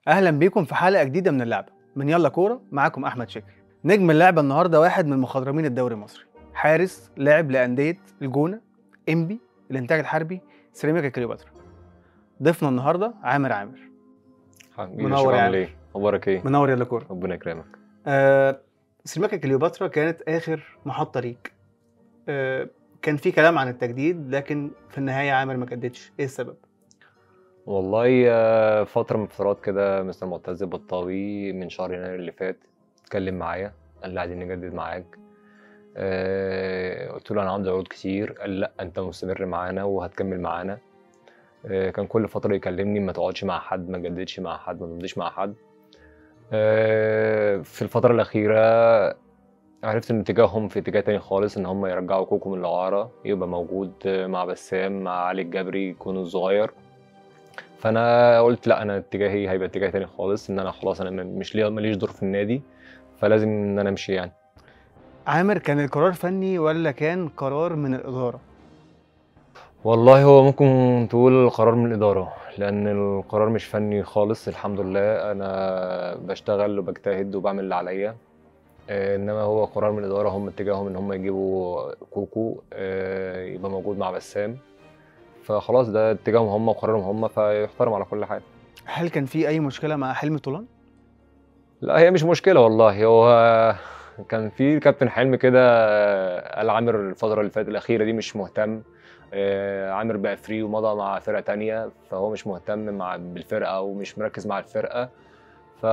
اهلا بيكم في حلقه جديده من اللعبه من يلا كوره معاكم احمد شكري نجم اللعبه النهارده واحد من مخضرمين الدوري المصري حارس لعب لانديه الجونه انبي الانتاج الحربي سيراميكا كليوباترا ضيفنا النهارده عامر عامر حبيبي منور منور يا عامل ايه؟ اخبارك ايه؟ منور يلا كوره ربنا يكرمك آه سيراميكا كليوباترا كانت اخر محطه ليك آه كان في كلام عن التجديد لكن في النهايه عامر ما جددش ايه السبب والله آه، فترة من فترات كده مستر معتز بطاوي من شهر يناير اللي فات اتكلم معايا قال لي عايزين نجدد معاك آه، قلت له انا عندي عروض كتير قال لي لا انت مستمر معانا وهتكمل معانا آه، كان كل فترة يكلمني ما تقعدش مع حد ما تجددش مع حد ما تمضيش مع حد آه، في الفترة الأخيرة عرفت ان اتجاههم في اتجاه تاني خالص ان هم يرجعوا كوكو من الإعارة يبقى موجود مع بسام مع علي الجبري يكون الصغير فانا قلت لا انا اتجاهي هيبقى اتجاه تاني خالص ان انا خلاص انا م- مش ليا ماليش دور في النادي فلازم ان انا امشي يعني عامر كان القرار فني ولا كان قرار من الاداره والله هو ممكن تقول قرار من الإدارة لأن القرار مش فني خالص الحمد لله أنا بشتغل وبجتهد وبعمل اللي عليا آه، إنما هو قرار من الإدارة هم اتجاههم إن هم يجيبوا كوكو آه، يبقى موجود مع بسام فخلاص ده اتجاههم هم وقرارهم هم فيحترم على كل حال هل كان في اي مشكله مع حلمي طولان لا هي مش مشكلة والله هو كان في كابتن حلمي كده قال عامر الفترة اللي فاتت الأخيرة دي مش مهتم آه، عامر بقى فري ومضى مع فرقة تانية فهو مش مهتم مع بالفرقة ومش مركز مع الفرقة ف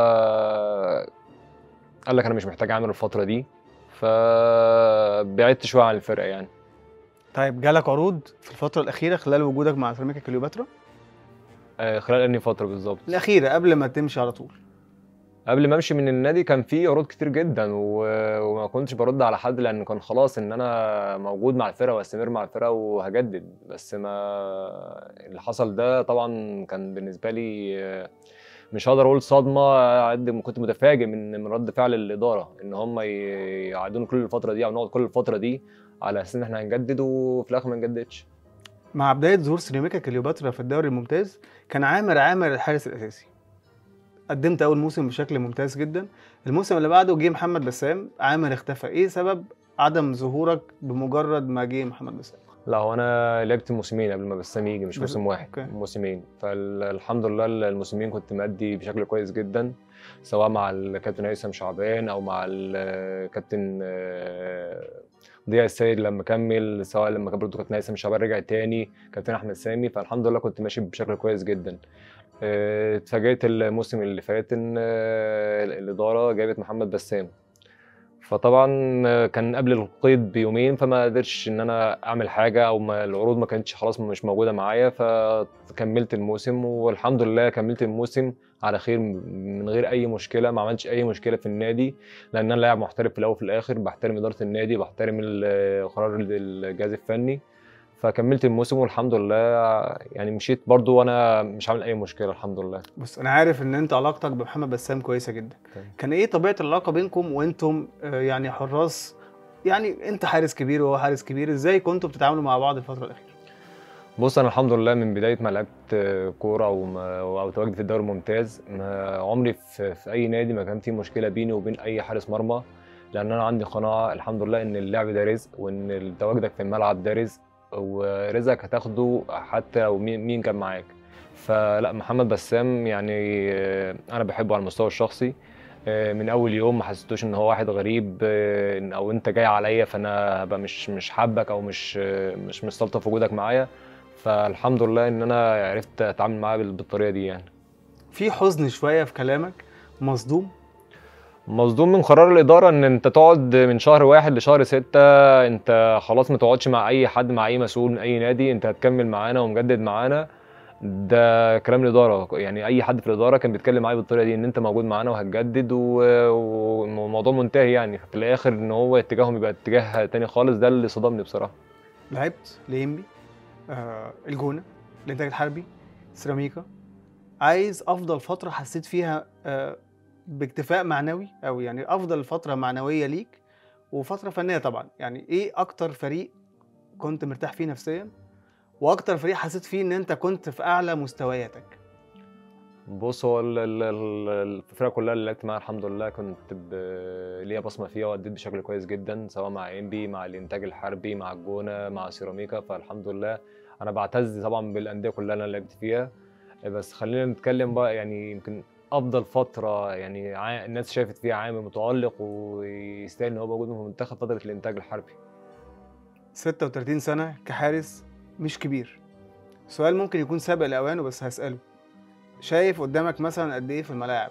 قال لك أنا مش محتاج عامر الفترة دي فبعدت شوية عن الفرقة يعني طيب جالك عروض في الفتره الاخيره خلال وجودك مع سيراميكا كليوباترا آه، خلال أنهي فترة بالظبط الاخيره قبل ما تمشي على طول قبل ما امشي من النادي كان في عروض كتير جدا و... وما كنتش برد على حد لان كان خلاص ان انا موجود مع الفرقه واستمر مع الفرقه وهجدد بس ما اللي حصل ده طبعا كان بالنسبه لي آه، مش هقدر اقول صدمه قد ما كنت متفاجئ من من رد فعل الاداره ان هم ي- يقعدونا كل الفتره دي او نقعد كل الفتره دي على اساس ان احنا هنجدد وفي الاخر ما نجددش مع بدايه ظهور سيراميكا كليوباترا في الدوري الممتاز كان عامر عامر الحارس الاساسي قدمت اول موسم بشكل ممتاز جدا الموسم اللي بعده جه محمد بسام عامر اختفى ايه سبب عدم ظهورك بمجرد ما جه محمد بسام لا هو انا لعبت موسمين قبل ما بسام يجي مش بس- موسم واحد أوكي. موسمين فالحمد لله الموسمين كنت مادي بشكل كويس جدا سواء مع الكابتن هيثم شعبان او مع الكابتن آه، ضياء السيد لما كمل سواء لما كان برضه كابتن هيثم شعبان رجع تاني كابتن احمد سامي فالحمد لله كنت ماشي بشكل كويس جدا آه، اتفاجئت الموسم اللي فات ان آه، الاداره جابت محمد بسام فطبعا كان قبل القيد بيومين فما قدرتش ان انا اعمل حاجه او ما العروض ما كانتش خلاص مش موجوده معايا فكملت الموسم والحمد لله كملت الموسم على خير من غير اي مشكله ما عملتش اي مشكله في النادي لان انا لاعب محترف في الاول وفي الاخر بحترم اداره النادي بحترم ال- قرار الجهاز الفني فكملت الموسم والحمد لله يعني مشيت برضو وانا مش عامل اي مشكله الحمد لله بص انا عارف ان انت علاقتك بمحمد بسام كويسه جدا تمام. كان ايه طبيعه العلاقه بينكم وانتم آه، يعني حراس يعني انت حارس كبير وهو حارس كبير ازاي كنتوا بتتعاملوا مع بعض الفتره الاخيره بص انا الحمد لله من بدايه ما لعبت كوره او ما او تواجدي في الدوري الممتاز ما عمري في, في اي نادي ما كان في مشكله بيني وبين اي حارس مرمى لان انا عندي قناعه الحمد لله ان اللعب ده رزق وان تواجدك في الملعب ده رزق ورزقك هتاخده حتى لو مين مين كان معاك فلا محمد بسام يعني آه، انا بحبه على المستوى الشخصي آه، من اول يوم ما حسيتوش ان هو واحد غريب آه، إن- او انت جاي عليا فانا هبقى مش مش حابك او مش آه، مش مستلطف وجودك معايا فالحمد لله ان انا عرفت اتعامل معاه بال- بالطريقه دي يعني في حزن شويه في كلامك مصدوم مصدوم من قرار الاداره ان انت تقعد من شهر واحد لشهر ستة انت خلاص ما تقعدش مع اي حد مع اي مسؤول من اي نادي انت هتكمل معانا ومجدد معانا ده كلام الاداره يعني اي حد في الاداره كان بيتكلم معايا بالطريقه دي ان انت موجود معانا وهتجدد و- والموضوع منتهي يعني في الاخر ان هو اتجاههم يبقى اتجاه تاني خالص ده اللي صدمني بصراحه لعبت ليمبي آه الجونه الانتاج الحربي سيراميكا عايز افضل فتره حسيت فيها آه باكتفاء معنوي او يعني افضل فتره معنويه ليك وفتره فنيه طبعا يعني ايه اكتر فريق كنت مرتاح فيه نفسيا واكتر فريق حسيت فيه ان انت كنت في اعلى مستوياتك بص هو ال- ال- ال- الفرقه كلها اللي لعبت معاها الحمد لله كنت ب... ليا بصمه فيها واديت بشكل كويس جدا سواء مع انبي مع الانتاج الحربي مع الجونه مع سيراميكا فالحمد لله انا بعتز طبعا بالانديه كلها اللي انا لعبت فيها بس خلينا نتكلم بقى يعني يمكن افضل فتره يعني ع... الناس شافت فيها عامل متالق ويستاهل ان هو موجود في المنتخب فتره الانتاج الحربي 36 سنه كحارس مش كبير سؤال ممكن يكون سابق لاوانه بس هساله شايف قدامك مثلا قد ايه في الملاعب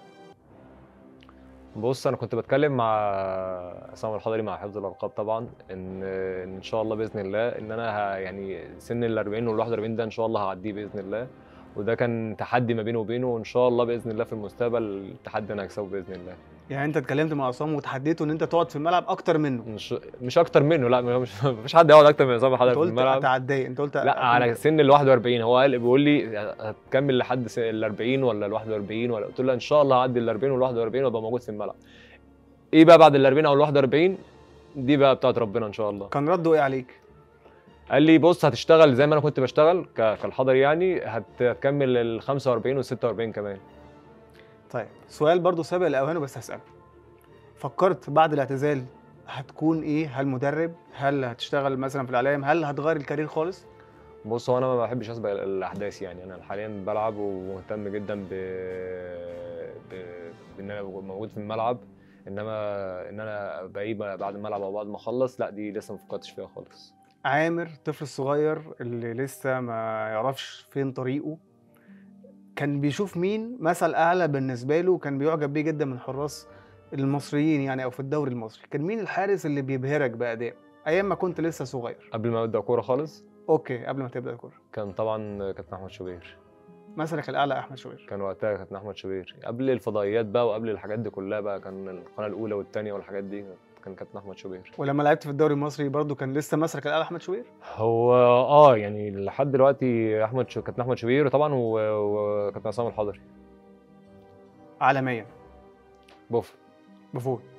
بص انا كنت بتكلم مع عصام الحضري مع حفظ الالقاب طبعا ان ان شاء الله باذن الله ان انا ه- يعني سن ال 40 وال 41 ده ان شاء الله هعديه باذن الله وده كان تحدي ما بينه وبينه وان شاء الله باذن الله في المستقبل التحدي انا هكسبه باذن الله يعني انت اتكلمت مع عصام وتحديته ان انت تقعد في الملعب اكتر منه مش مش اكتر منه لا مش مفيش حد يقعد اكتر من عصام الحضري انت في قلت الملعب اتعدي انت قلت لا على سن ال 41 هو قال بيقول لي هتكمل لحد س- ال 40 ولا ال 41 ولا قلت له ان شاء الله هعدي ال 40 وال 41 وابقى موجود في الملعب ايه بقى بعد ال 40 او ال 41 دي بقى بتاعت ربنا ان شاء الله كان رده ايه عليك قال لي بص هتشتغل زي ما انا كنت بشتغل ك- كالحضري يعني هت- هتكمل ال 45 وال 46 كمان طيب سؤال برضو سابق لاوانه بس هساله فكرت بعد الاعتزال هتكون ايه هل مدرب هل هتشتغل مثلا في الاعلام هل هتغير الكارير خالص بص هو انا ما بحبش اسبق الاحداث يعني انا حاليا بلعب ومهتم جدا ب... ب... بان انا أبقى موجود في الملعب انما ان انا ابقى ايه بقى بعد الملعب او بعد ما اخلص لا دي لسه ما فكرتش فيها خالص عامر الطفل الصغير اللي لسه ما يعرفش فين طريقه كان بيشوف مين مثل اعلى بالنسبه له وكان بيعجب بيه جدا من حراس المصريين يعني او في الدوري المصري كان مين الحارس اللي بيبهرك بادائه ايام ما كنت لسه صغير قبل ما ابدا كوره خالص اوكي قبل ما تبدا الكوره كان طبعا كابتن احمد شوبير مثلك الاعلى احمد شوبير كان وقتها كابتن احمد شوبير قبل الفضائيات بقى وقبل الحاجات دي كلها بقى كان القناه الاولى والثانيه والحاجات دي كان كابتن احمد شوبير ولما لعبت في الدوري المصري برضو كان لسه مثلك الاعلى احمد شوبير هو اه يعني لحد دلوقتي احمد شو... كابتن احمد شوبير طبعا و- وكابتن عصام الحضري عالميا بوف بفوت